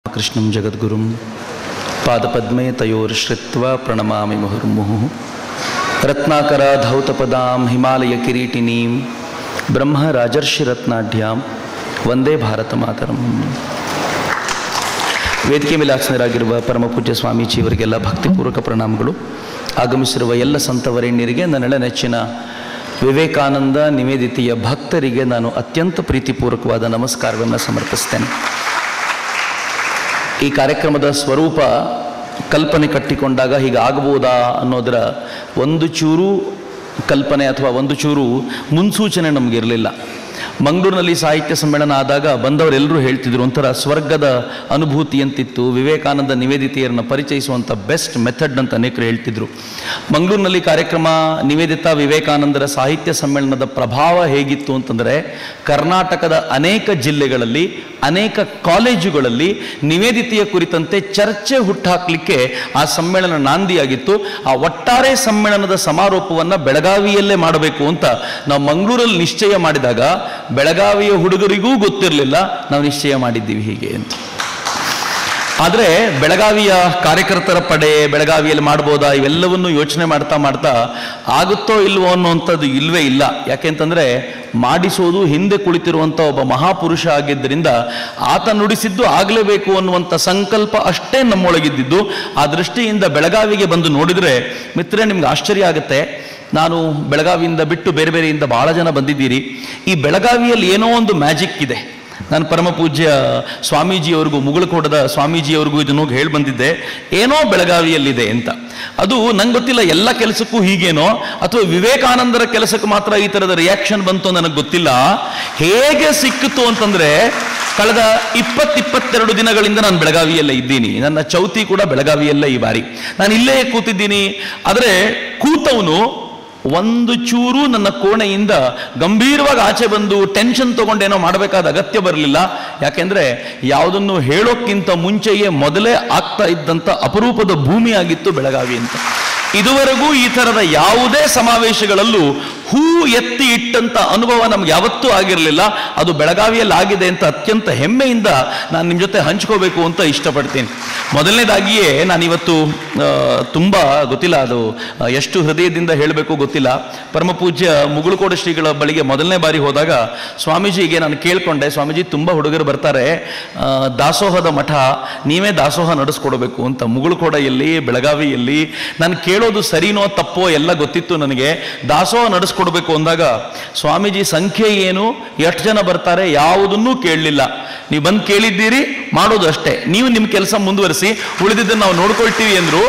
ಕೃಷ್ಣಂ ಜಗದ್ಗುರುಂ ಪಾದಪದ್ಮೇ ತಯೋರ್ಶ್ರಿತ್ವ ಪ್ರಣಮಾಮಿ ಮುಹುರ್ಮುಹುಃ ರತ್ನಾಕರ ಧೌತಪದಾಂ ಹಿಮಾಲಯ ಕಿರೀಟಿನೀಂ ಬ್ರಹ್ಮ ರಾಜರ್ಷಿ ರತ್ನಾಢ್ಯಾಂ ವಂದೇ ಭಾರತ ಮಾತರಂ ವೇದಿಕೆ ಮೇಲೆ ಆಸನರಾಗಿರುವ ಪರಮ ಪೂಜ್ಯ ಸ್ವಾಮೀಜಿಯವರಿಗೆಲ್ಲ ಭಕ್ತಿಪೂರ್ವಕ ಪ್ರಣಾಮಗಳು ಆಗಮಿಸಿರುವ ಎಲ್ಲ ಸಂತವರೇಣ್ಯರಿಗೆ ನನ್ನೆಲ್ಲ ನೆಚ್ಚಿನ ವಿವೇಕಾನಂದ ನಿವೇದಿತೆಯ ಭಕ್ತರಿಗೆ ನಾನು ಅತ್ಯಂತ ಪ್ರೀತಿಪೂರ್ವಕವಾದ ನಮಸ್ಕಾರವನ್ನು ಸಮರ್ಪಿಸ್ತೇನೆ ಈ ಕಾರ್ಯಕ್ರಮದ ಸ್ವರೂಪ ಕಲ್ಪನೆ ಕಟ್ಟಿಕೊಂಡಾಗ ಹೀಗೆ ಆಗಬಹುದಾ ಅನ್ನೋದರ ಒಂದು ಚೂರು ಕಲ್ಪನೆ ಅಥವಾ ಒಂದು ಚೂರು ಮುನ್ಸೂಚನೆ ನಮಗಿರಲಿಲ್ಲ ಮಂಗಳೂರಿನಲ್ಲಿ ಸಾಹಿತ್ಯ ಸಮ್ಮೇಳನ ಆದಾಗ ಬಂದವರೆಲ್ಲರೂ ಹೇಳ್ತಿದ್ರು ಒಂಥರ ಸ್ವರ್ಗದ ಅನುಭೂತಿ ಅಂತಿತ್ತು ವಿವೇಕಾನಂದ ನಿವೇದಿತೆಯರನ್ನು ಪರಿಚಯಿಸುವಂಥ ಬೆಸ್ಟ್ ಮೆಥಡ್ ಅಂತ ಅನೇಕರು ಹೇಳ್ತಿದ್ರು ಮಂಗಳೂರಿನಲ್ಲಿ ಕಾರ್ಯಕ್ರಮ ನಿವೇದಿತಾ ವಿವೇಕಾನಂದರ ಸಾಹಿತ್ಯ ಸಮ್ಮೇಳನದ ಪ್ರಭಾವ ಹೇಗಿತ್ತು ಅಂತಂದರೆ ಕರ್ನಾಟಕದ ಅನೇಕ ಜಿಲ್ಲೆಗಳಲ್ಲಿ ಅನೇಕ ಕಾಲೇಜುಗಳಲ್ಲಿ ನಿವೇದಿತೆಯ ಕುರಿತಂತೆ ಚರ್ಚೆ ಹುಟ್ಟಾಕಲಿಕ್ಕೆ ಆ ಸಮ್ಮೇಳನ ನಾಂದಿಯಾಗಿತ್ತು ಆ ಒಟ್ಟಾರೆ ಸಮ್ಮೇಳನದ ಸಮಾರೋಪವನ್ನು ಬೆಳಗಾವಿಯಲ್ಲೇ ಮಾಡಬೇಕು ಅಂತ ನಾವು ಮಂಗಳೂರಲ್ಲಿ ನಿಶ್ಚಯ ಮಾಡಿದಾಗ ಬೆಳಗಾವಿಯ ಹುಡುಗರಿಗೂ ಗೊತ್ತಿರಲಿಲ್ಲ ನಾವು ನಿಶ್ಚಯ ಮಾಡಿದ್ದೀವಿ ಹೀಗೆ ಅಂತ ಆದರೆ ಬೆಳಗಾವಿಯ ಕಾರ್ಯಕರ್ತರ ಪಡೆ ಬೆಳಗಾವಿಯಲ್ಲಿ ಮಾಡ್ಬೋದಾ ಇವೆಲ್ಲವನ್ನು ಯೋಚನೆ ಮಾಡ್ತಾ ಮಾಡ್ತಾ ಆಗುತ್ತೋ ಇಲ್ವೋ ಅನ್ನುವಂಥದ್ದು ಇಲ್ವೇ ಇಲ್ಲ ಯಾಕೆಂತಂದರೆ ಮಾಡಿಸೋದು ಹಿಂದೆ ಕುಳಿತಿರುವಂಥ ಒಬ್ಬ ಮಹಾಪುರುಷ ಆಗಿದ್ದರಿಂದ ಆತ ನುಡಿಸಿದ್ದು ಆಗಲೇಬೇಕು ಅನ್ನುವಂಥ ಸಂಕಲ್ಪ ಅಷ್ಟೇ ನಮ್ಮೊಳಗಿದ್ದಿದ್ದು ಆ ದೃಷ್ಟಿಯಿಂದ ಬೆಳಗಾವಿಗೆ ಬಂದು ನೋಡಿದರೆ ಮಿತ್ರೇ ನಿಮ್ಗೆ ಆಶ್ಚರ್ಯ ಆಗುತ್ತೆ ನಾನು ಬೆಳಗಾವಿಯಿಂದ ಬಿಟ್ಟು ಬೇರೆ ಬೇರೆಯಿಂದ ಭಾಳ ಜನ ಬಂದಿದ್ದೀರಿ ಈ ಬೆಳಗಾವಿಯಲ್ಲಿ ಏನೋ ಒಂದು ಮ್ಯಾಜಿಕ್ ಇದೆ ನಾನು ಪರಮ ಪೂಜ್ಯ ಸ್ವಾಮೀಜಿಯವ್ರಿಗೂ ಮುಗುಳುಕೋಟದ ಸ್ವಾಮೀಜಿಯವ್ರಿಗೂ ಇದನ್ನು ಹೋಗಿ ಹೇಳಿ ಬಂದಿದ್ದೆ ಏನೋ ಬೆಳಗಾವಿಯಲ್ಲಿದೆ ಅಂತ ಅದು ನಂಗೆ ಗೊತ್ತಿಲ್ಲ ಎಲ್ಲ ಕೆಲಸಕ್ಕೂ ಹೀಗೇನೋ ಅಥವಾ ವಿವೇಕಾನಂದರ ಕೆಲಸಕ್ಕೆ ಮಾತ್ರ ಈ ಥರದ ರಿಯಾಕ್ಷನ್ ಬಂತು ನನಗೆ ಗೊತ್ತಿಲ್ಲ ಹೇಗೆ ಸಿಕ್ಕಿತು ಅಂತಂದರೆ ಕಳೆದ ಇಪ್ಪತ್ತಿಪ್ಪತ್ತೆರಡು ದಿನಗಳಿಂದ ನಾನು ಬೆಳಗಾವಿಯಲ್ಲೇ ಇದ್ದೀನಿ ನನ್ನ ಚೌತಿ ಕೂಡ ಬೆಳಗಾವಿಯಲ್ಲೇ ಈ ಬಾರಿ ನಾನು ಇಲ್ಲೇ ಕೂತಿದ್ದೀನಿ ಆದರೆ ಕೂತವನು ಒಂದು ಚೂರು ನನ್ನ ಕೋಣೆಯಿಂದ ಗಂಭೀರವಾಗಿ ಆಚೆ ಬಂದು ಟೆನ್ಷನ್ ತಗೊಂಡೇನೋ ಮಾಡಬೇಕಾದ ಅಗತ್ಯ ಬರಲಿಲ್ಲ ಯಾಕೆಂದ್ರೆ ಯಾವುದನ್ನು ಹೇಳೋಕ್ಕಿಂತ ಮುಂಚೆಯೇ ಮೊದಲೇ ಆಗ್ತಾ ಇದ್ದಂಥ ಅಪರೂಪದ ಭೂಮಿಯಾಗಿತ್ತು ಬೆಳಗಾವಿ ಅಂತ ಇದುವರೆಗೂ ಈ ಥರದ ಯಾವುದೇ ಸಮಾವೇಶಗಳಲ್ಲೂ ಹೂ ಎತ್ತಿ ಇಟ್ಟಂತ ಅನುಭವ ನಮ್ಗೆ ಯಾವತ್ತೂ ಆಗಿರಲಿಲ್ಲ ಅದು ಬೆಳಗಾವಿಯಲ್ಲಿ ಆಗಿದೆ ಅಂತ ಅತ್ಯಂತ ಹೆಮ್ಮೆಯಿಂದ ನಾನು ನಿಮ್ಮ ಜೊತೆ ಹಂಚ್ಕೋಬೇಕು ಅಂತ ಇಷ್ಟಪಡ್ತೀನಿ ಮೊದಲನೇದಾಗಿಯೇ ನಾನಿವತ್ತು ಆ, ತುಂಬ ಗೊತ್ತಿಲ್ಲ ಅದು ಆ, ಎಷ್ಟು ಹೃದಯದಿಂದ ಹೇಳಬೇಕು ಗೊತ್ತಿಲ್ಲ ಪರಮ ಪೂಜ್ಯ ಮುಗುಳುಕೋಡ ಶ್ರೀಗಳ ಬಳಿಗೆ ಮೊದಲನೇ ಬಾರಿ ಹೋದಾಗ ಸ್ವಾಮೀಜಿಗೆ ನಾನು ಕೇಳ್ಕೊಂಡೆ ಸ್ವಾಮೀಜಿ ತುಂಬ ಹುಡುಗರು ಬರ್ತಾರೆ ಆ, ದಾಸೋಹದ ಮಠ ನೀವೇ ದಾಸೋಹ ನಡೆಸ್ಕೊಡ್ಬೇಕು ಅಂತ ಮುಗುಳುಕೋಡೆಯಲ್ಲಿ ಬೆಳಗಾವಿಯಲ್ಲಿ ನಾನು ಕೇಳೋದು ಸರಿನೋ ತಪ್ಪೋ ಎಲ್ಲ ಗೊತ್ತಿತ್ತು ನನಗೆ ದಾಸೋಹ ನಡೆಸ್ಕೊಡ್ಬೇಕು ಅಂದಾಗ ಸ್ವಾಮೀಜಿ ಸಂಖ್ಯೆ ಏನು ಎಷ್ಟು ಜನ ಬರ್ತಾರೆ ಯಾವುದನ್ನೂ ಕೇಳಲಿಲ್ಲ ನೀವು ಬಂದು ಕೇಳಿದ್ದೀರಿ ಮಾಡೋದು ಅಷ್ಟೇ ನೀವು ನಿಮ್ಮ ಕೆಲಸ ಮುಂದುವರಿಸಿ ಉಳಿದಿದ್ದನ್ನು ನಾವು ನೋಡ್ಕೊಳ್ತೀವಿ ಅಂದರು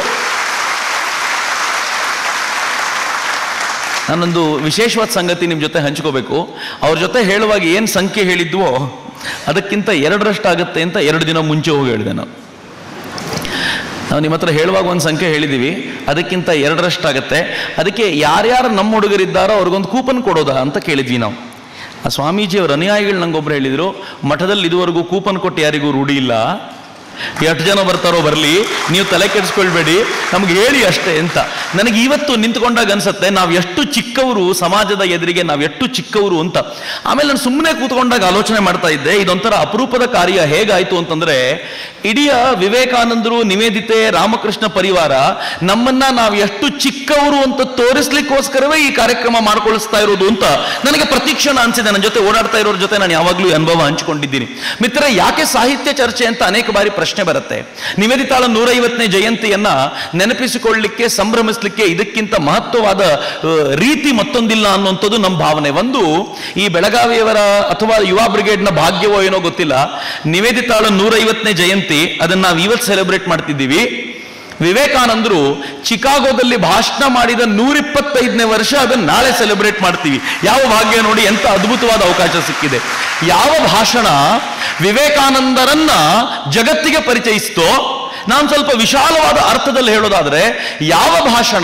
ನಾನೊಂದು ವಿಶೇಷವಾದ ಸಂಗತಿ ನಿಮ್ಮ ಜೊತೆ ಹಂಚ್ಕೋಬೇಕು ಅವ್ರ ಜೊತೆ ಹೇಳುವಾಗ ಏನು ಸಂಖ್ಯೆ ಹೇಳಿದ್ವೋ ಅದಕ್ಕಿಂತ ಎರಡರಷ್ಟಾಗುತ್ತೆ ಅಂತ ಎರಡು ದಿನ ಮುಂಚೆ ಹೋಗಿ ಹೇಳಿದೆ ನಾವು ನಾವು ನಿಮ್ಮ ಹತ್ರ ಹೇಳುವಾಗ ಒಂದು ಸಂಖ್ಯೆ ಹೇಳಿದ್ದೀವಿ ಅದಕ್ಕಿಂತ ಎರಡರಷ್ಟಾಗತ್ತೆ ಅದಕ್ಕೆ ಯಾರ್ಯಾರು ನಮ್ಮ ಹುಡುಗರಿದ್ದಾರೋ ಅವ್ರಿಗೊಂದು ಕೂಪನ್ ಕೊಡೋದಾ ಅಂತ ಕೇಳಿದ್ವಿ ನಾವು ಆ ಸ್ವಾಮೀಜಿಯವರ ಅನುಯಾಯಿಗಳು ನಂಗೊಬ್ರು ಹೇಳಿದರು ಮಠದಲ್ಲಿ ಇದುವರೆಗೂ ಕೂಪನ್ ಕೊಟ್ಟು ಯಾರಿಗೂ ರೂಢಿ ಇಲ್ಲ ಎಷ್ಟು ಜನ ಬರ್ತಾರೋ ಬರಲಿ ನೀವು ತಲೆ ಕೆಡಿಸ್ಕೊಳ್ಬೇಡಿ ನಮ್ಗೆ ಹೇಳಿ ಅಷ್ಟೇ ಅಂತ ನನಗೆ ಇವತ್ತು ನಿಂತ್ಕೊಂಡಾಗ ಅನ್ಸುತ್ತೆ ನಾವು ಎಷ್ಟು ಚಿಕ್ಕವರು ಸಮಾಜದ ಎದುರಿಗೆ ನಾವು ಎಷ್ಟು ಚಿಕ್ಕವರು ಅಂತ ಆಮೇಲೆ ನಾನು ಸುಮ್ಮನೆ ಕೂತ್ಕೊಂಡಾಗ ಆಲೋಚನೆ ಮಾಡ್ತಾ ಇದ್ದೆ ಇದೊಂಥರ ಅಪರೂಪದ ಕಾರ್ಯ ಹೇಗಾಯ್ತು ಅಂತಂದ್ರೆ ಇಡೀ ವಿವೇಕಾನಂದರು ನಿವೇದಿತೆ ರಾಮಕೃಷ್ಣ ಪರಿವಾರ ನಮ್ಮನ್ನ ನಾವು ಎಷ್ಟು ಚಿಕ್ಕವರು ಅಂತ ತೋರಿಸ್ಲಿಕ್ಕೋಸ್ಕರವೇ ಈ ಕಾರ್ಯಕ್ರಮ ಮಾಡ್ಕೊಳಿಸ್ತಾ ಇರೋದು ಅಂತ ನನಗೆ ಪ್ರತಿಕ್ಷಣ ಅನ್ಸಿದೆ ನನ್ನ ಜೊತೆ ಓಡಾಡ್ತಾ ಇರೋರ ಜೊತೆ ನಾನು ಯಾವಾಗಲೂ ಈ ಅನುಭವ ಹಂಚಿಕೊಂಡಿದ್ದೀನಿ ಮಿತ್ರ ಯಾಕೆ ಸಾಹಿತ್ಯ ಚರ್ಚೆ ಅಂತ ಅನೇಕ ಬಾರಿ ಪ್ರಶ್ನೆ ಬರುತ್ತೆ ನಿವೇದಿತಾಳ ನೂರೈವತ್ತನೇ ಜಯಂತಿಯನ್ನ ನೆನಪಿಸಿಕೊಳ್ಳಲಿಕ್ಕೆ ಸಂಭ್ರಮಿಸಲಿಕ್ಕೆ ಇದಕ್ಕಿಂತ ಮಹತ್ವವಾದ ಆ, ರೀತಿ ಮತ್ತೊಂದಿಲ್ಲ ಅನ್ನುವಂಥದ್ದು ನಮ್ಮ ಭಾವನೆ ಒಂದು ಈ ಬೆಳಗಾವಿಯವರ ಅಥವಾ ಯುವ ಬ್ರಿಗೇಡ್ನ ಭಾಗ್ಯವೋ ಏನೋ ಗೊತ್ತಿಲ್ಲ ನಿವೇದಿತಾಳ ನೂರೈವತ್ತನೇ ಜಯಂತಿ ಅದನ್ನ ನಾವು ಇವತ್ತು ಸೆಲೆಬ್ರೇಟ್ ಮಾಡ್ತಿದ್ದೀವಿ ವಿವೇಕಾನಂದರು ಚಿಕಾಗೋದಲ್ಲಿ ಭಾಷಣ ಮಾಡಿದ ನೂರಿಪ್ಪತ್ತೈದನೇ ವರ್ಷ ಅದನ್ನು ನಾಳೆ ಸೆಲೆಬ್ರೇಟ್ ಮಾಡ್ತೀವಿ ಯಾವ ಭಾಗ್ಯ ನೋಡಿ ಎಂತ ಅದ್ಭುತವಾದ ಅವಕಾಶ ಸಿಕ್ಕಿದೆ ಯಾವ ಭಾಷಣ ವಿವೇಕಾನಂದರನ್ನ ಜಗತ್ತಿಗೆ ಪರಿಚಯಿಸ್ತೋ ನಾನು ಸ್ವಲ್ಪ ವಿಶಾಲವಾದ ಅರ್ಥದಲ್ಲಿ ಹೇಳೋದಾದ್ರೆ ಯಾವ ಭಾಷಣ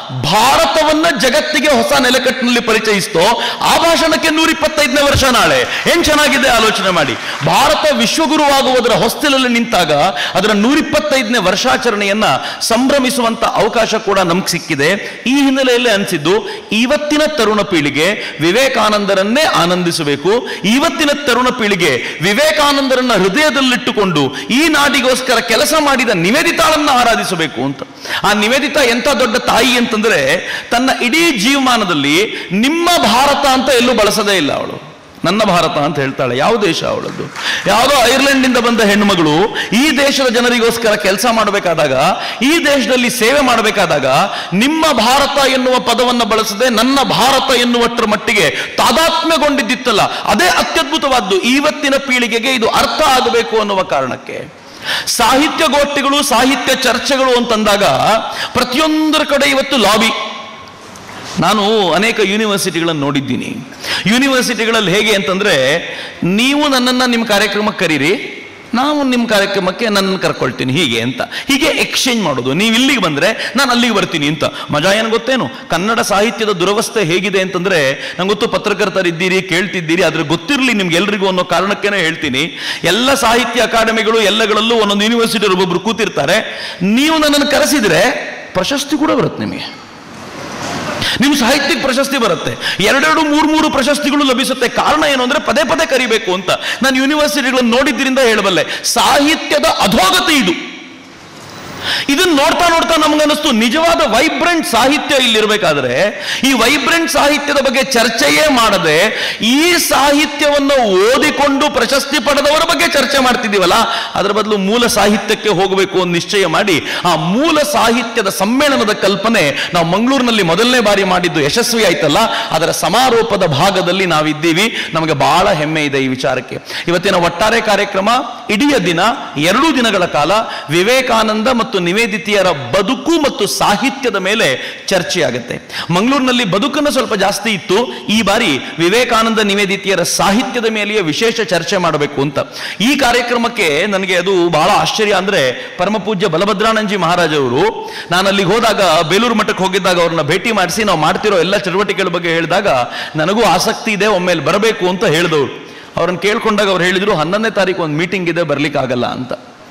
ಭಾರತವನ್ನ ಜಗತ್ತಿಗೆ ಹೊಸ ನೆಲೆಕಟ್ಟಿನಲ್ಲಿ ಪರಿಚಯಿಸ್ತೋ ಆ ಭಾಷಣಕ್ಕೆ ನೂರ ಇಪ್ಪತ್ತೈದನೇ ವರ್ಷ ನಾಳೆ ಏನ್ ಚೆನ್ನಾಗಿದೆ ಆಲೋಚನೆ ಮಾಡಿ ಭಾರತ ವಿಶ್ವಗುರುವಾಗುವುದರ ಹೊಸ್ತಿಲಲ್ಲಿ ನಿಂತಾಗ ಅದರ ನೂರಿಪ್ಪತ್ತೈದನೇ ವರ್ಷಾಚರಣೆಯನ್ನ ಸಂಭ್ರಮಿಸುವಂತ ಅವಕಾಶ ಕೂಡ ನಮ್ಗೆ ಸಿಕ್ಕಿದೆ ಈ ಹಿನ್ನೆಲೆಯಲ್ಲಿ ಅನಿಸಿದ್ದು ಇವತ್ತಿನ ತರುಣ ಪೀಳಿಗೆ ವಿವೇಕಾನಂದರನ್ನೇ ಆನಂದಿಸಬೇಕು ಇವತ್ತಿನ ತರುಣ ಪೀಳಿಗೆ ವಿವೇಕಾನಂದರನ್ನ ಹೃದಯದಲ್ಲಿಟ್ಟುಕೊಂಡು ಈ ನಾಡಿಗೋಸ್ಕರ ಕೆಲಸ ಮಾಡಿದ ನಿವೇದಿತಾಳನ್ನ ಆರಾಧಿಸಬೇಕು ಅಂತ ಆ ನಿವೇದಿತಾ ಎಂಥ ದೊಡ್ಡ ತಾಯಿ ಅಂತಂದ್ರೆ ತನ್ನ ಇಡೀ ಜೀವಮಾನದಲ್ಲಿ ನಿಮ್ಮ ಭಾರತ ಅಂತ ಎಲ್ಲೂ ಬಳಸದೇ ಇಲ್ಲ ಅವಳು ನನ್ನ ಭಾರತ ಅಂತ ಹೇಳ್ತಾಳೆ ಯಾವ ದೇಶ ಅವಳದ್ದು ಯಾವುದೋ ಐರ್ಲೆಂಡ್ನಿಂದ ಬಂದ ಹೆಣ್ಣುಮಗಳು ಈ ದೇಶದ ಜನರಿಗೋಸ್ಕರ ಕೆಲಸ ಮಾಡಬೇಕಾದಾಗ ಈ ದೇಶದಲ್ಲಿ ಸೇವೆ ಮಾಡಬೇಕಾದಾಗ ನಿಮ್ಮ ಭಾರತ ಎನ್ನುವ ಪದವನ್ನು ಬಳಸದೆ ನನ್ನ ಭಾರತ ಎನ್ನುವಷ್ಟರ ಮಟ್ಟಿಗೆ ತಾದಾತ್ಮ್ಯಗೊಂಡಿದ್ದಿತ್ತಲ್ಲ ಅದೇ ಅತ್ಯದ್ಭುತವಾದ್ದು ಇವತ್ತಿನ ಪೀಳಿಗೆಗೆ ಇದು ಅರ್ಥ ಆಗಬೇಕು ಅನ್ನುವ ಕಾರಣಕ್ಕೆ ಸಾಹಿತ್ಯ ಗೋಷ್ಠಿಗಳು ಸಾಹಿತ್ಯ ಚರ್ಚೆಗಳು ಅಂತಂದಾಗ ಪ್ರತಿಯೊಂದರ ಕಡೆ ಇವತ್ತು ಲಾಬಿ ನಾನು ಅನೇಕ ಯೂನಿವರ್ಸಿಟಿಗಳನ್ನು ನೋಡಿದ್ದೀನಿ ಯೂನಿವರ್ಸಿಟಿಗಳಲ್ಲಿ ಹೇಗೆ ಅಂತಂದ್ರೆ ನೀವು ನನ್ನನ್ನು ನಿಮ್ಮ ಕಾರ್ಯಕ್ರಮಕ್ಕೆ ಕರೀರಿ ನಾವು ನಿಮ್ಮ ಕಾರ್ಯಕ್ರಮಕ್ಕೆ ನನ್ನನ್ನು ಕರ್ಕೊಳ್ತೀನಿ ಹೀಗೆ ಅಂತ ಹೀಗೆ ಎಕ್ಸ್ಚೇಂಜ್ ಮಾಡೋದು ನೀವು ಇಲ್ಲಿಗೆ ಬಂದರೆ ನಾನು ಅಲ್ಲಿಗೆ ಬರ್ತೀನಿ ಅಂತ ಮಜಾ ಏನು ಗೊತ್ತೇನು ಕನ್ನಡ ಸಾಹಿತ್ಯದ ದುರವಸ್ಥೆ ಹೇಗಿದೆ ಅಂತಂದ್ರೆ ನಂಗೆ ಗೊತ್ತು ಪತ್ರಕರ್ತರಿದ್ದೀರಿ ಕೇಳ್ತಿದ್ದೀರಿ ಆದ್ರೆ ಗೊತ್ತಿರಲಿ ನಿಮ್ಗೆ ಎಲ್ರಿಗೂ ಅನ್ನೋ ಕಾರಣಕ್ಕೇನೆ ಹೇಳ್ತೀನಿ ಎಲ್ಲ ಸಾಹಿತ್ಯ ಅಕಾಡೆಮಿಗಳು ಎಲ್ಲಗಳಲ್ಲೂ ಒಂದೊಂದು ಯೂನಿವರ್ಸಿಟಿ ಒಬ್ಬೊಬ್ರು ಕೂತಿರ್ತಾರೆ ನೀವು ನನ್ನನ್ನು ಕರೆಸಿದ್ರೆ ಪ್ರಶಸ್ತಿ ಕೂಡ ಬರುತ್ತೆ ನಿಮಗೆ ನಿಮ್ಗೆ ಸಾಹಿತ್ಯಕ್ಕೆ ಪ್ರಶಸ್ತಿ ಬರುತ್ತೆ ಎರಡೆರಡು ಮೂರು ಮೂರು ಪ್ರಶಸ್ತಿಗಳು ಲಭಿಸುತ್ತೆ ಕಾರಣ ಏನು ಅಂದ್ರೆ ಪದೇ ಪದೇ ಕರಿಬೇಕು ಅಂತ ನಾನು ಯೂನಿವರ್ಸಿಟಿಗಳನ್ನು ನೋಡಿದ್ರಿಂದ ಹೇಳಬಲ್ಲೆ ಸಾಹಿತ್ಯದ ಅಧೋಗತಿ ಇದು ಇದನ್ನ ನೋಡ್ತಾ ನೋಡ್ತಾ ನಮ್ಗನ್ನಿಸ್ತು ನಿಜವಾದ ವೈಬ್ರೆಂಟ್ ಸಾಹಿತ್ಯ ಇಲ್ಲಿರ್ಬೇಕಾದ್ರೆ ಈ ವೈಬ್ರೆಂಟ್ ಸಾಹಿತ್ಯದ ಬಗ್ಗೆ ಚರ್ಚೆಯೇ ಮಾಡದೆ ಈ ಸಾಹಿತ್ಯವನ್ನು ಓದಿಕೊಂಡು ಪ್ರಶಸ್ತಿ ಪಡೆದವರ ಬಗ್ಗೆ ಚರ್ಚೆ ಮಾಡ್ತಿದ್ದೀವಲ್ಲ ಅದರ ಬದಲು ಮೂಲ ಸಾಹಿತ್ಯಕ್ಕೆ ಹೋಗಬೇಕು ಅಂತ ನಿಶ್ಚಯ ಮಾಡಿ ಆ ಮೂಲ ಸಾಹಿತ್ಯದ ಸಮ್ಮೇಳನದ ಕಲ್ಪನೆ ನಾವು ಮಂಗಳೂರಿನಲ್ಲಿ ಮೊದಲನೇ ಬಾರಿ ಮಾಡಿದ್ದು ಯಶಸ್ವಿ ಆಯ್ತಲ್ಲ ಅದರ ಸಮಾರೋಪದ ಭಾಗದಲ್ಲಿ ನಾವಿದ್ದೀವಿ ನಮಗೆ ಬಹಳ ಹೆಮ್ಮೆ ಇದೆ ಈ ವಿಚಾರಕ್ಕೆ ಇವತ್ತಿನ ಒಟ್ಟಾರೆ ಕಾರ್ಯಕ್ರಮ ಇಡೀ ದಿನ ಎರಡೂ ದಿನಗಳ ಕಾಲ ವಿವೇಕಾನಂದ ಮತ್ತು ನಿವೇದಿತೆಯರ ಬದುಕು ಮತ್ತು ಸಾಹಿತ್ಯದ ಮೇಲೆ ಚರ್ಚೆಯಾಗುತ್ತೆ ಮಂಗಳೂರಿನಲ್ಲಿ ಬದುಕನ್ನು ಸ್ವಲ್ಪ ಜಾಸ್ತಿ ಇತ್ತು ಈ ಬಾರಿ ವಿವೇಕಾನಂದ ನಿವೇದಿತೆಯರ ಸಾಹಿತ್ಯದ ಮೇಲೆಯೇ ವಿಶೇಷ ಚರ್ಚೆ ಮಾಡಬೇಕು ಅಂತ ಈ ಕಾರ್ಯಕ್ರಮಕ್ಕೆ ನನಗೆ ಅದು ಬಹಳ ಆಶ್ಚರ್ಯ ಅಂದ್ರೆ ಪರಮಪೂಜ್ಯ ಬಲಭದ್ರಾನಂಜಿ ಮಹಾರಾಜವರು ನಾನು ಅಲ್ಲಿಗೆ ಹೋದಾಗ ಬೇಲೂರು ಮಠಕ್ಕೆ ಹೋಗಿದ್ದಾಗ ಅವ್ರನ್ನ ಭೇಟಿ ಮಾಡಿಸಿ ನಾವು ಮಾಡ್ತಿರೋ ಎಲ್ಲ ಚಟುವಟಿಕೆಗಳ ಬಗ್ಗೆ ಹೇಳಿದಾಗ ನನಗೂ ಆಸಕ್ತಿ ಇದೆ ಒಮ್ಮೆಲೆ ಬರಬೇಕು ಅಂತ ಹೇಳಿದವರು ಅವ್ರನ್ನ ಕೇಳ್ಕೊಂಡಾಗ ಅವ್ರು ಹೇಳಿದ್ರು ಹನ್ನೊಂದನೇ ತಾರೀಕು ಒಂದು ಮೀಟಿಂಗ್ ಇದೆ ಬರ್ಲಿಕ್ಕಾಗಲ್ಲ ಅಂತ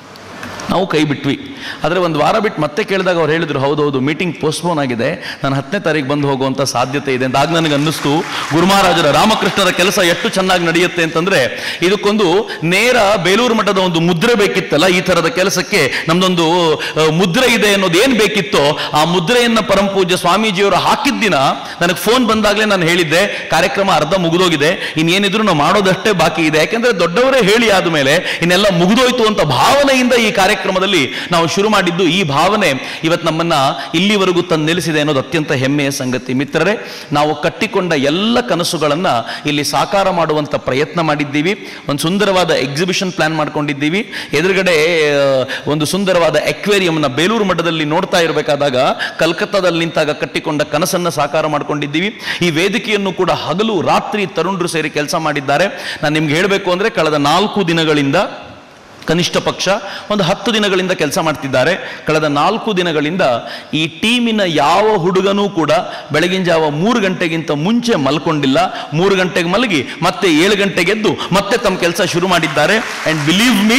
ನಾವು ಕೈ ಬಿಟ್ವಿ ಆದರೆ ಒಂದು ವಾರ ಬಿಟ್ಟು ಮತ್ತೆ ಕೇಳಿದಾಗ ಅವ್ರು ಹೇಳಿದ್ರು ಹೌದೌದು ಮೀಟಿಂಗ್ ಪೋಸ್ಟ್ಪೋನ್ ಆಗಿದೆ ನಾನು ಹತ್ತನೇ ತಾರೀಕು ಬಂದು ಹೋಗುವಂಥ ಸಾಧ್ಯತೆ ಇದೆ ಅಂತ ಆಗ ನನಗೆ ಅನ್ನಿಸ್ತು ಗುರುಮಹಾರಾಜರ ರಾಮಕೃಷ್ಣರ ಕೆಲಸ ಎಷ್ಟು ಚೆನ್ನಾಗಿ ನಡೆಯುತ್ತೆ ಅಂತಂದ್ರೆ ಇದಕ್ಕೊಂದು ನೇರ ಬೇಲೂರು ಮಠದ ಒಂದು ಮುದ್ರೆ ಬೇಕಿತ್ತಲ್ಲ ಈ ಥರದ ಕೆಲಸಕ್ಕೆ ನಮ್ದೊಂದು ಆ, ಮುದ್ರೆ ಇದೆ ಅನ್ನೋದು ಏನು ಬೇಕಿತ್ತೋ ಆ ಮುದ್ರೆಯನ್ನ ಪರಮಪೂಜ್ಯ ಸ್ವಾಮೀಜಿಯವರು ಹಾಕಿದ ದಿನ ನನಗೆ ಫೋನ್ ಬಂದಾಗಲೇ ನಾನು ಹೇಳಿದ್ದೆ ಕಾರ್ಯಕ್ರಮ ಅರ್ಧ ಮುಗಿದೋಗಿದೆ ಇನ್ನೇನಿದ್ರು ನಾವು ಮಾಡೋದಷ್ಟೇ ಬಾಕಿ ಇದೆ ಯಾಕೆಂದ್ರೆ ದೊಡ್ಡವರೇ ಹೇಳಿ ಆದಮೇಲೆ ಇನ್ನೆಲ್ಲ ಮುಗಿದೋಯ್ತು ಅಂತ ಭಾವನೆಯಿಂದ ಈ ಕಾರ್ಯಕ್ರಮದಲ್ಲಿ ನಾವು ಶುರು ಮಾಡಿದ್ದು ಈ ಭಾವನೆ ಇವತ್ತು ನಮ್ಮನ್ನ ಇಲ್ಲಿವರೆಗೂ ತಂದು ನಿಲ್ಲಿಸಿದೆ ಅನ್ನೋದು ಅತ್ಯಂತ ಹೆಮ್ಮೆಯ ಸಂಗತಿ ಮಿತ್ರರೇ ನಾವು ಕಟ್ಟಿಕೊಂಡ ಎಲ್ಲ ಕನಸುಗಳನ್ನ ಇಲ್ಲಿ ಸಾಕಾರ ಮಾಡುವಂತ ಪ್ರಯತ್ನ ಮಾಡಿದ್ದೀವಿ ಒಂದು ಸುಂದರವಾದ ಎಕ್ಸಿಬಿಷನ್ ಪ್ಲಾನ್ ಮಾಡ್ಕೊಂಡಿದ್ದೀವಿ ಎದುರುಗಡೆ ಆ, ಒಂದು ಸುಂದರವಾದ ಎಕ್ವೇರಿಯಂನ ಬೇಲೂರು ಮಠದಲ್ಲಿ ನೋಡ್ತಾ ಇರಬೇಕಾದಾಗ ಕಲ್ಕತ್ತಾದಲ್ಲಿ ನಿಂತಾಗ ಕಟ್ಟಿಕೊಂಡ ಕನಸನ್ನ ಸಾಕಾರ ಮಾಡ್ಕೊಂಡಿದ್ದೀವಿ ಈ ವೇದಿಕೆಯನ್ನು ಕೂಡ ಹಗಲು ರಾತ್ರಿ ತರುಣರು ಸೇರಿ ಕೆಲಸ ಮಾಡಿದ್ದಾರೆ ನಾನು ನಿಮ್ಗೆ ಹೇಳಬೇಕು ಅಂದ್ರೆ ಕಳೆದ ನಾಲ್ಕು ದಿನಗಳಿಂದ ಕನಿಷ್ಠ ಪಕ್ಷ ಒಂದು ಹತ್ತು ದಿನಗಳಿಂದ ಕೆಲಸ ಮಾಡ್ತಿದ್ದಾರೆ ಕಳೆದ ನಾಲ್ಕು ದಿನಗಳಿಂದ ಈ ಟೀಮಿನ ಯಾವ ಹುಡುಗನೂ ಕೂಡ ಬೆಳಗಿನ ಜಾವ ಮೂರು ಗಂಟೆಗಿಂತ ಮುಂಚೆ ಮಲ್ಕೊಂಡಿಲ್ಲ ಮೂರು ಗಂಟೆಗೆ ಮಲಗಿ ಮತ್ತೆ ಏಳು ಗಂಟೆಗೆ ಎದ್ದು ಮತ್ತೆ ತಮ್ಮ ಕೆಲಸ ಶುರು ಮಾಡಿದ್ದಾರೆ and believe me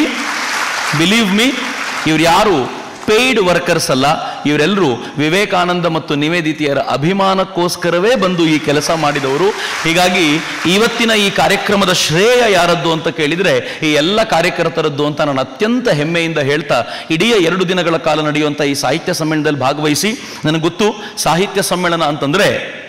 believe me ಇವ್ರು ಯಾರು ಪೇಯ್ಡ್ ವರ್ಕರ್ಸ್ ಅಲ್ಲ ಇವರೆಲ್ಲರೂ ವಿವೇಕಾನಂದ ಮತ್ತು ನಿವೇದಿತೆಯರ ಅಭಿಮಾನಕ್ಕೋಸ್ಕರವೇ ಬಂದು ಈ ಕೆಲಸ ಮಾಡಿದವರು ಹೀಗಾಗಿ ಇವತ್ತಿನ ಈ ಕಾರ್ಯಕ್ರಮದ ಶ್ರೇಯ ಯಾರದ್ದು ಅಂತ ಕೇಳಿದರೆ ಈ ಎಲ್ಲ ಕಾರ್ಯಕರ್ತರದ್ದು ಅಂತ ನಾನು ಅತ್ಯಂತ ಹೆಮ್ಮೆಯಿಂದ ಹೇಳ್ತಾ ಇಡೀ ಎರಡು ದಿನಗಳ ಕಾಲ ನಡೆಯುವಂಥ ಈ ಸಾಹಿತ್ಯ ಸಮ್ಮೇಳನದಲ್ಲಿ ಭಾಗವಹಿಸಿ ನನಗೆ ಗೊತ್ತು ಸಾಹಿತ್ಯ ಸಮ್ಮೇಳನ ಅಂತಂದರೆ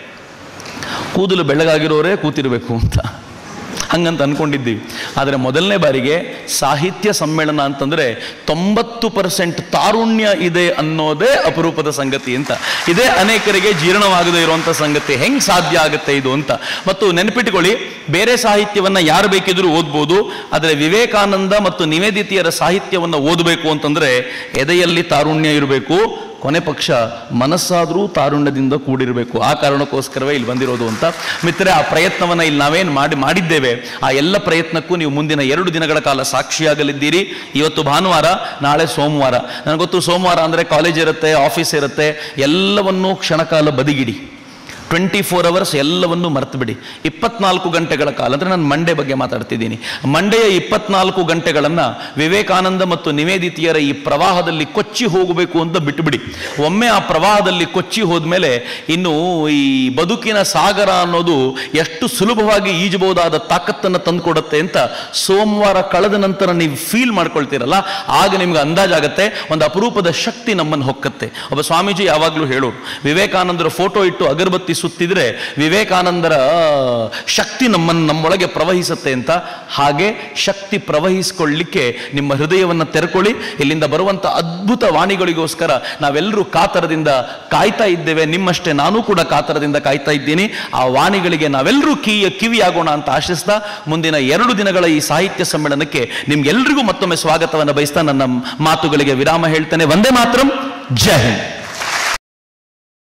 ಕೂದಲು ಬೆಳ್ಳಗಾಗಿರೋರೇ ಕೂತಿರಬೇಕು ಅಂತ ಹಂಗಂತ ಅನ್ಕೊಂಡಿದ್ದೀವಿ ಆದರೆ ಮೊದಲನೇ ಬಾರಿಗೆ ಸಾಹಿತ್ಯ ಸಮ್ಮೇಳನ ಅಂತಂದ್ರೆ ತೊಂಬತ್ತು ಪರ್ಸೆಂಟ್ ತಾರುಣ್ಯ ಇದೆ ಅನ್ನೋದೇ ಅಪರೂಪದ ಸಂಗತಿ ಅಂತ ಇದೇ ಅನೇಕರಿಗೆ ಜೀರ್ಣವಾಗದೇ ಇರುವಂಥ ಸಂಗತಿ ಹೆಂಗ್ ಸಾಧ್ಯ ಆಗುತ್ತೆ ಇದು ಅಂತ ಮತ್ತು ನೆನಪಿಟ್ಕೊಳ್ಳಿ ಬೇರೆ ಸಾಹಿತ್ಯವನ್ನ ಯಾರು ಬೇಕಿದ್ರೂ ಓದ್ಬೋದು ಆದರೆ ವಿವೇಕಾನಂದ ಮತ್ತು ನಿವೇದಿತೆಯರ ಸಾಹಿತ್ಯವನ್ನ ಓದಬೇಕು ಅಂತಂದ್ರೆ ಎದೆಯಲ್ಲಿ ತಾರುಣ್ಯ ಇರಬೇಕು ಕೊನೆ ಪಕ್ಷ ಮನಸ್ಸಾದರೂ ತಾರುಣ್ಯದಿಂದ ಕೂಡಿರಬೇಕು ಆ ಕಾರಣಕ್ಕೋಸ್ಕರವೇ ಇಲ್ಲಿ ಬಂದಿರೋದು ಅಂತ ಮಿತ್ರರೆ ಆ ಪ್ರಯತ್ನವನ್ನು ಇಲ್ಲಿ ನಾವೇನು ಮಾಡಿ ಮಾಡಿದ್ದೇವೆ ಆ ಎಲ್ಲ ಪ್ರಯತ್ನಕ್ಕೂ ನೀವು ಮುಂದಿನ ಎರಡು ದಿನಗಳ ಕಾಲ ಸಾಕ್ಷಿಯಾಗಲಿದ್ದೀರಿ ಇವತ್ತು ಭಾನುವಾರ ನಾಳೆ ಸೋಮವಾರ ನನಗೆ ಗೊತ್ತು ಸೋಮವಾರ ಅಂದರೆ ಕಾಲೇಜ್ ಇರುತ್ತೆ ಆಫೀಸ್ ಇರುತ್ತೆ ಎಲ್ಲವನ್ನೂ ಕ್ಷಣಕಾಲ ಬದಿಗಿಡಿ ಟ್ವೆಂಟಿ ಫೋರ್ ಅವರ್ಸ್ ಎಲ್ಲವನ್ನೂ ಮರೆತು ಬಿಡಿ ಇಪ್ಪತ್ನಾಲ್ಕು ಗಂಟೆಗಳ ಕಾಲ ಅಂದರೆ ನಾನು ಮಂಡೆ ಬಗ್ಗೆ ಮಾತಾಡ್ತಿದ್ದೀನಿ ಮಂಡೆಯ ಇಪ್ಪತ್ನಾಲ್ಕು ಗಂಟೆಗಳನ್ನು ವಿವೇಕಾನಂದ ಮತ್ತು ನಿವೇದಿತಿಯರ ಈ ಪ್ರವಾಹದಲ್ಲಿ ಕೊಚ್ಚಿ ಹೋಗಬೇಕು ಅಂತ ಬಿಟ್ಟುಬಿಡಿ ಒಮ್ಮೆ ಆ ಪ್ರವಾಹದಲ್ಲಿ ಕೊಚ್ಚಿ ಹೋದ್ಮೇಲೆ ಇನ್ನು ಈ ಬದುಕಿನ ಸಾಗರ ಅನ್ನೋದು ಎಷ್ಟು ಸುಲಭವಾಗಿ ಈಜಬಹುದಾದ ತಾಕತ್ತನ್ನು ತಂದುಕೊಡುತ್ತೆ ಅಂತ ಸೋಮವಾರ ಕಳೆದ ನಂತರ ನೀವು ಫೀಲ್ ಮಾಡ್ಕೊಳ್ತೀರಲ್ಲ ಆಗ ನಿಮ್ಗೆ ಅಂದಾಜಾಗತ್ತೆ ಒಂದು ಅಪರೂಪದ ಶಕ್ತಿ ನಮ್ಮನ್ನು ಹೊಕ್ಕತ್ತೆ ಒಬ್ಬ ಸ್ವಾಮೀಜಿ ಯಾವಾಗಲೂ ಹೇಳೋರು ವಿವೇಕಾನಂದರ ಫೋಟೋ ಇಟ್ಟು ಅಗರಬತ್ತಿ ಸುತ್ತಿದ್ರೆ ವಿವೇಕಾನಂದರ ಶಕ್ತಿ ನಮ್ಮನ್ನು ನಮ್ಮೊಳಗೆ ಪ್ರವಹಿಸುತ್ತೆ ಅಂತ ಹಾಗೆ ಶಕ್ತಿ ಪ್ರವಹಿಸಿಕೊಳ್ಳಿಕ್ಕೆ ನಿಮ್ಮ ಹೃದಯವನ್ನು ತೆರೆಕೊಳ್ಳಿ ಇಲ್ಲಿಂದ ಬರುವಂಥ ಅದ್ಭುತ ವಾಣಿಗಳಿಗೋಸ್ಕರ ನಾವೆಲ್ಲರೂ ಕಾತರದಿಂದ ಕಾಯ್ತಾ ಇದ್ದೇವೆ ನಿಮ್ಮಷ್ಟೇ ನಾನು ಕೂಡ ಕಾತರದಿಂದ ಕಾಯ್ತಾ ಇದ್ದೀನಿ ಆ ವಾಣಿಗಳಿಗೆ ನಾವೆಲ್ಲರೂ ಕಿವಿಯ ಕಿವಿಯಾಗೋಣ ಅಂತ ಆಶಿಸ್ತಾ ಮುಂದಿನ ಎರಡು ದಿನಗಳ ಈ ಸಾಹಿತ್ಯ ಸಮ್ಮೇಳನಕ್ಕೆ ನಿಮ್ಗೆಲ್ರಿಗೂ ಮತ್ತೊಮ್ಮೆ ಸ್ವಾಗತವನ್ನು ಬಯಸ್ತಾ ನನ್ನ ಮಾತುಗಳಿಗೆ ವಿರಾಮ ಹೇಳ್ತೇನೆ ಒಂದೇ ಮಾತ್ರಂ ಜೈ ಹಿಂದ್